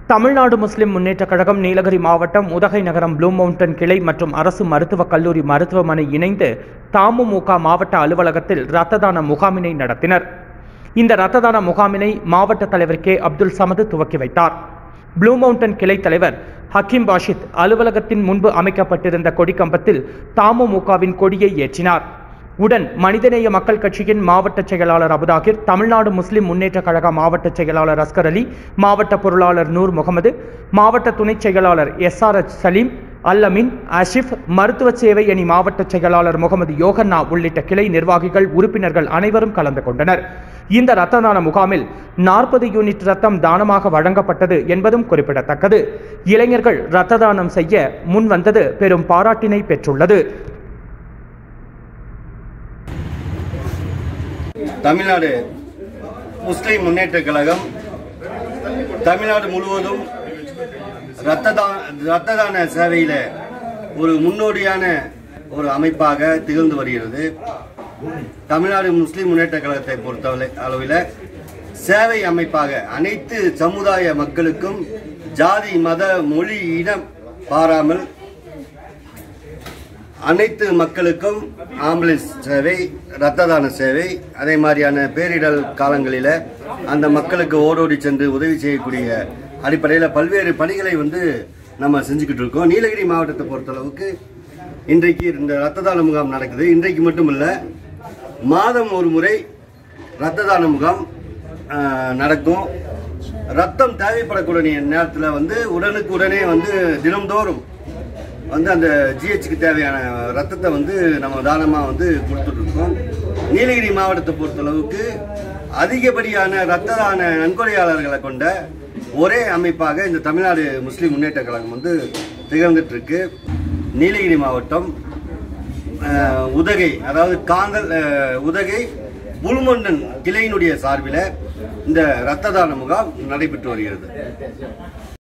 தமிழ்நாடு முஸ்லிம் முன்னேற்றக் கழகம் நீலகிரி மாவட்டம் உதகை நகரம் blue mountain கிளை மற்றும் அரசு மருத்துவக் கல்லூரி மருத்துவமனை இணைந்து தமுமுக மாவட்ட அலுவலகத்தில் இரத்த தான முகாமினை நடத்தினர் இந்த இரத்த தான முகாமினை மாவட்ட தலைவர் கே அப்துல் சமது துவக்கி வைத்தார் ப்ளூ மவுண்டன் கிளை தலைவர் ஹக்கீம் பாஷித் அலுவலகத்தின் முன்பு அமைக்கப்பட்டிருந்த கொடிக்கம்பத்தில் தமுமுகவின் கொடியை ஏற்றினார் உடன் மனிதநேய மக்கள் கட்சியின் மாவட்ட செயலாளர் அபுதாகிர் தமிழ்நாடு முஸ்லிம் முன்னேற்ற கழக மாவட்ட செயலாளர் அஸ்கர் அலி மாவட்ட பொருளாளர் நூர் முகமது மாவட்ட துணைச் செயலாளர் S R H Salim அல்லமின் Asif மருத்துவ சேவை அணி மாவட்ட செயலாளர் முகமது யோகன்னா உள்ளிட்ட கிளை நிர்வாகிகள் உறுப்பினர்கள் அனைவரும் கலந்து கொண்டனர் இந்த இரத்த தான முகாமில் நாற்பது யூனிட் ரத்தம் தானமாக வழங்கப்பட்டது என்பதும் குறிப்பிடத்தக்கது இளைஞர்கள் இரத்த தானம் செய்ய முன் வந்தது பெரும் பாராட்டினை பெற்றுள்ளது தமிழ்நாடு முஸ்லிம் முன்னேற்ற கழகம் தமிழ்நாடு முழுவதும் இரத்த தா- இரத்த தான சேவையில ஒரு முன்னோடியான ஒரு அமைப்பாக திகழ்ந்து வருகிறது தமிழ்நாடு முஸ்லிம் முன்னேற்ற கழகத்தை பொறுத்தவரை அளவில் சேவை அமைப்பாக அனைத்து சமுதாய மக்களுக்கும் ஜாதி மத மொழி இனம் பாராமல் அனைத்து மக்களுக்கும் ஆம்புலன்ஸ் சேவை இரத்த தான சேவை அதே மாதிரியான பேரிடர் காலங்களில் அந்த மக்களுக்கு ஓடோடி சென்று உதவி செய்யக்கூடிய அடிப்படையில் பல்வேறு பணிகளை வந்து நம்ம செஞ்சுக்கிட்டு இருக்கோம் நீலகிரி மாவட்டத்தை பொறுத்தளவுக்கு இன்றைக்கு இந்த இரத்த தான முகாம் நடக்குது இன்றைக்கு மட்டும் இல்லை மாதம் ஒரு முறை இரத்த தான முகாம் ஆஹ், நடக்கும் ரத்தம் தேவைப்படக்கூடிய நேரத்தில் வந்து உடனுக்கு உடனே வந்து தினம்தோறும் வந்து அந்த ஜிஹெச்சுக்கு தேவையான ரத்தத்தை வந்து நம்ம தானமாக வந்து கொடுத்துட்ருக்கோம் நீலகிரி மாவட்டத்தை பொறுத்தளவுக்கு அதிகப்படியான ரத்த தான நன்கொடையாளர்களை கொண்ட ஒரே அமைப்பாக இந்த தமிழ்நாடு முஸ்லீம் முன்னேற்ற கழகம் வந்து திகழ்ந்துட்டு இருக்கு நீலகிரி மாவட்டம் அஹ், உதகை அதாவது காந்தல் அஹ், உதகை புல்மொண்டன் கிளையினுடைய சார்பில் இந்த இரத்த தான முகாம் நடைபெற்று வருகிறது